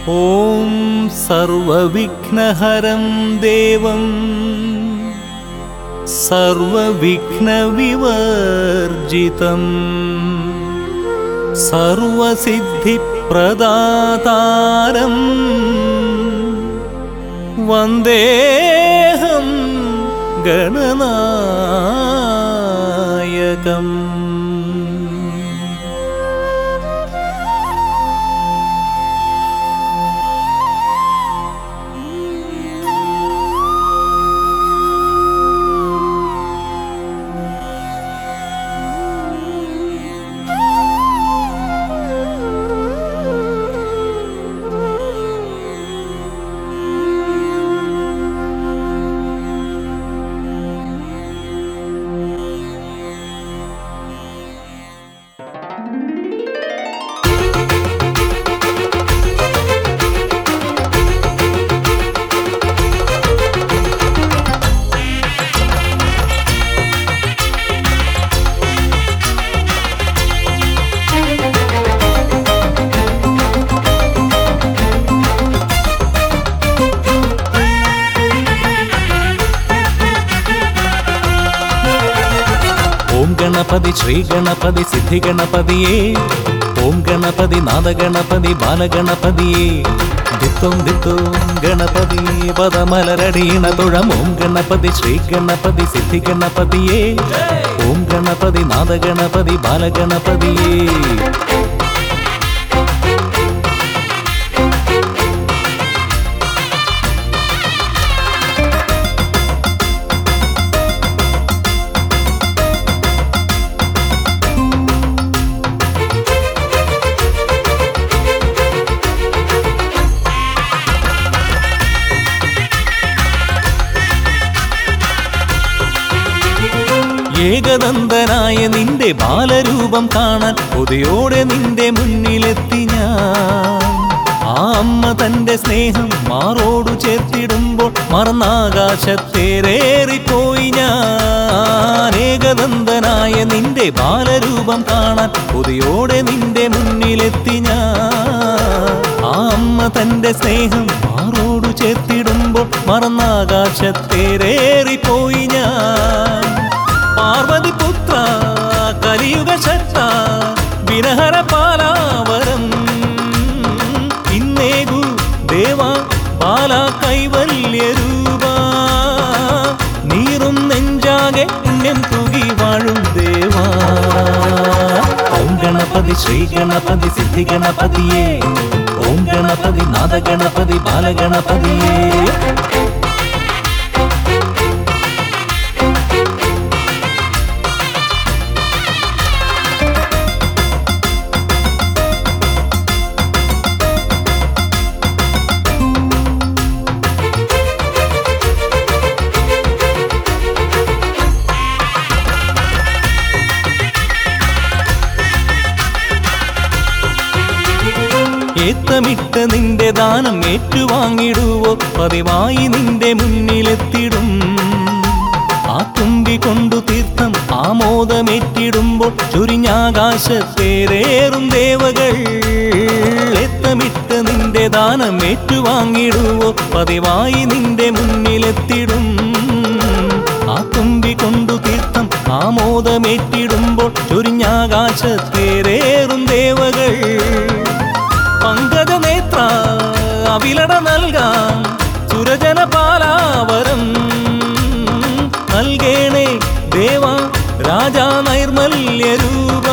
ॐ सर्वविघ्नहरं देवं सर्वविघ्नविवर्जितम् सर्वसिद्धिप्रदातारम् वन्देऽहं गणनायकम् ഓം ഗണപതി ശ്രീ ഗണപതി സിദ്ധി ഗണപതിയേ ഓം ഗണപതി നാദഗണപതി ബാലഗണപതിയേ ദിത്തോം ദിത്തോം ഗണപതി പദമലരടീണ തുഴം ഓം ഗണപതി ശ്രീ ഗണപതി സിദ്ധി ഗണപതിയേ ഓം ഗണപതി നാദഗണപതി ബാലഗണപതിയേ ഏകദന്തനായ നിന്റെ ബാലരൂപം കാണാൻ കൊതിയോടെ നിന്റെ മുന്നിലെത്തി ഞാൻ ആ അമ്മ തന്റെ സ്നേഹം മാറോടു ചേർത്തിടുമ്പോൾ മറന്നാകാശത്തേറേറിപ്പോയി ഞാൻ ഏകദന്തനായ നിന്റെ ബാലരൂപം കാണാൻ കൊതിയോടെ നിന്റെ മുന്നിലെത്തി ഞാൻ ആ അമ്മ തന്റെ സ്നേഹം മാറോടു ചേർത്തിടുമ്പോൾ മറന്നാകാശത്തേറേറിപ്പോയി ഞാൻ പാർവതി പുത്ര കലിയുഗ ശക്ത വിനഹര പാലാവരം ഇന്നേകു ദേവ പാല കൈവല്യരൂപ നീറും നെഞ്ചാകെ പുണ്യം തൂകി വാഴും ദേവാ ഓം ഗണപതി ശ്രീ ഗണപതി സിദ്ധി ഗണപതിയേ ഓം ഗണപതി നാദഗണപതി ബാലഗണപതിയേ ഏത്തമിട്ട് നിന്റെ ദാനം ഏറ്റുവാങ്ങിടുവോ പതിവായി നിന്റെ മുന്നിലെത്തിടും ആ തുമ്പി കൊണ്ടു തീർത്ഥം ആമോദമേറ്റിടുമ്പോൾ ചുരിഞ്ഞാകാശത്തേറേറും ദേവകൾ ഏത്തമിട്ട് നിന്റെ ദാനം ഏറ്റുവാങ്ങിടുവോ പതിവായി നിന്റെ മുന്നിലെത്തിടും ആ തുമ്പി കൊണ്ടു തീർത്ഥം ആമോദമേറ്റിടുമ്പോൾ ചുരിഞ്ഞാകാശത്തേറേറും ദേവകൾ പങ്കജനേത്ര അവിലട നൽകാം സുരജന പാലാവരം നൽകേണേ ദേവ രാജാ നൈർമല്യരൂപ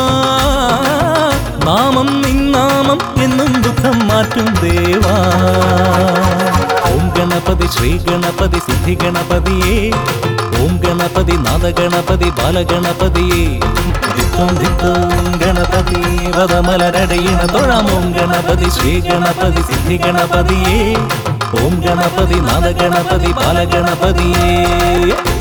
നാമം നിന്നാമം എന്നും ദുഃഖം മാറ്റും ദേവാ ഓം ഗണപതി ശ്രീ ഗണപതി സിദ്ധി ഗണപതിയേ ഓം ഗണപതി നാദഗണപതി ബാലഗണപതിയേ ദിത്തോം ദിത്തോം ഗണപതി വദമലരടയിണ തൊഴാം ഓം ഗണപതി ശ്രീ ഗണപതി സിദ്ധി ഗണപതിയേ ഓം ഗണപതി നാദഗണപതി ബാലഗണപതിയേ